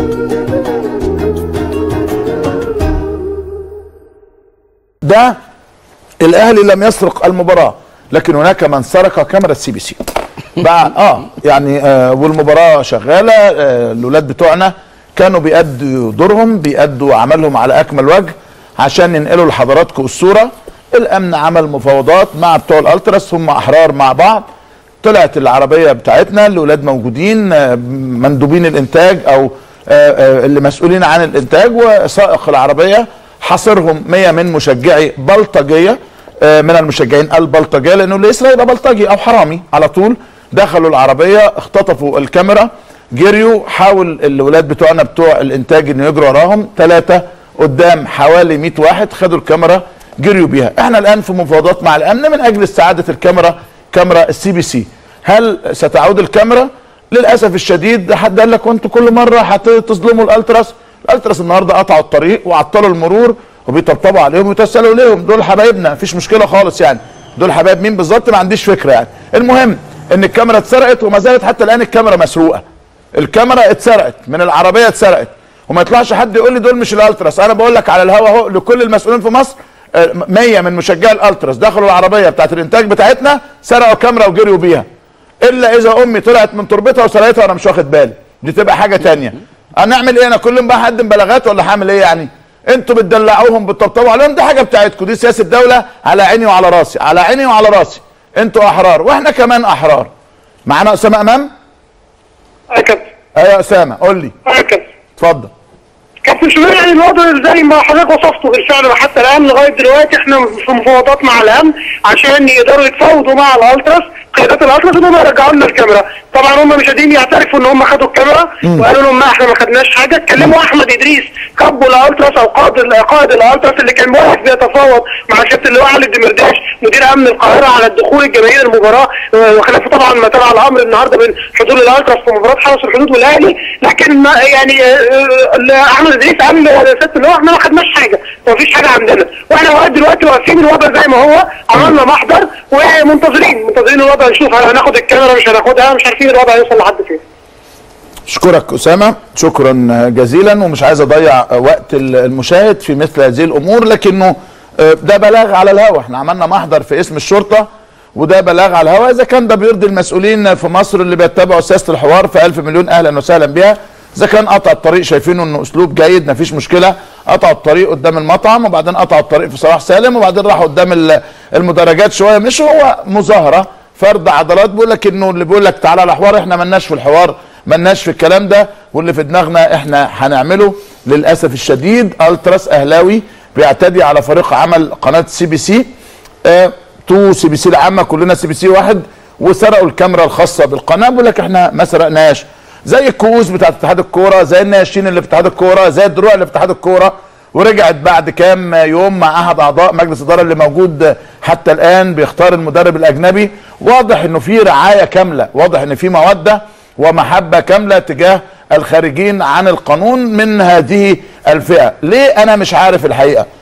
ده الاهلي لم يسرق المباراه لكن هناك من سرق كاميرا السي بي سي بقى اه يعني آه والمباراه شغاله آه الاولاد بتوعنا كانوا بيأدوا دورهم بيأدوا عملهم على اكمل وجه عشان ينقلوا لحضراتكم الصوره الامن عمل مفاوضات مع بتوع الالتراس هم احرار مع بعض طلعت العربيه بتاعتنا الاولاد موجودين آه، مندوبين الانتاج او آه، آه، اللي مسؤولين عن الانتاج وسائق العربيه حاصرهم 100 من مشجعي بلطجيه آه، من المشجعين البلطجيه لانه اللي يسرق يبقى بلطجي او حرامي على طول دخلوا العربيه اختطفوا الكاميرا جريوا حاول الولاد بتوعنا بتوع الانتاج انه يجروا وراهم ثلاثه قدام حوالي 100 واحد خدوا الكاميرا جريوا بيها احنا الان في مفاوضات مع الامن من اجل استعاده الكاميرا كاميرا السي بي سي هل ستعود الكاميرا للاسف الشديد حد قال لك وانتوا كل مره هتظلموا الالتراس الالتراس النهارده قطعوا الطريق وعطلوا المرور وبيطبطبوا عليهم ويتسلوا ليهم دول حبايبنا مفيش مشكله خالص يعني دول حبايب مين بالظبط ما عنديش فكره يعني المهم ان الكاميرا اتسرقت وما زالت حتى الان الكاميرا مسروقه الكاميرا اتسرقت من العربيه اتسرقت وما يطلعش حد يقول لي دول مش الالتراس انا بقول لك على الهوا اهو لكل المسؤولين في مصر آه، 100 من مشجعي الالتراس دخلوا العربيه بتاعت الانتاج بتاعتنا سرقوا كاميرا وجريوا بيها الا اذا امي طلعت من تربتها وسرقتها وانا مش واخد بالي دي تبقى حاجه تانية هنعمل ايه انا كل يوم بقى هقدم بلاغات ولا هعمل ايه يعني انتوا بتدلعوهم بتطبطبوا عليهم دي حاجه بتاعتكم دي سياسه دوله على عيني وعلى راسي على عيني وعلى راسي انتوا احرار واحنا كمان احرار معانا اسامه امام يا كابتن ايوه يا اسامه قول لي يا كابتن اتفضل كابتن شوبير يعني الوضع زي ما حضرتك وصفته بالفعل وحتى الان لغايه دلوقتي احنا في مفاوضات مع الامن عشان يقدروا يتفاوضوا مع الالتراس قيادات الالتراس انهم يرجعوا لنا الكاميرا طبعا هم مش قادرين يعترفوا ان هم خدوا الكاميرا وقالوا لهم ما احنا ما خدناش حاجه اتكلموا احمد ادريس كابو الالتراس او قائد قائد الالتراس اللي كان واقف بيتفاوض مع كابتن اللواء علي الدمرداش مدير امن القاهره على الدخول الجماهير المباراه آه، وخلافه طبعا ما تبع الامر النهارده من حضور الالتراس في مباراه حرس الحدود والاهلي لكن ما يعني آه، آه، احمد ادريس قال له يا ست اللواء احنا ما خدناش حاجه ومفيش حاجه عندنا واحنا لغايه دلوقتي واقفين الوضع زي ما هو عملنا محضر ومنتظرين منتظرين الوضع نشوف هل هناخد الكاميرا مش هناخدها مش عارفين الوضع هيوصل لحد فين اشكرك اسامه شكرا جزيلا ومش عايز اضيع وقت المشاهد في مثل هذه الامور لكنه آه، ده بلاغ على الهوا احنا عملنا محضر في اسم الشرطه وده بلاغ على الهوا اذا كان ده بيرضي المسؤولين في مصر اللي بيتبعوا سياسه الحوار في ألف مليون اهلا وسهلا بها اذا كان قطع الطريق شايفينه انه اسلوب جيد مفيش مشكله قطعوا الطريق قدام المطعم وبعدين قطعوا الطريق في صلاح سالم وبعدين راحوا قدام ال- المدرجات شويه مش هو مظاهره فرد عضلات بيقول لك انه اللي بيقول لك تعالى على الحوار احنا ملناش في الحوار ملناش في الكلام ده واللي في دماغنا احنا هنعمله للاسف الشديد التراس اهلاوي بيعتدي على فريق عمل قناه سي بي سي آه، تو سي بي سي العامه كلنا سي بي سي واحد وسرقوا الكاميرا الخاصه بالقناه بيقول لك احنا ما سرقناش زي الكؤوس بتاعت اتحاد الكوره زي الناشئين اللي في اتحاد الكوره زي الدروع اللي في اتحاد الكوره ورجعت بعد كام يوم مع احد اعضاء مجلس الاداره اللي موجود حتى الان بيختار المدرب الاجنبي واضح انه في رعايه كامله واضح ان في موده ومحبه كامله تجاه الخارجين عن القانون من هذه الفئه ليه انا مش عارف الحقيقه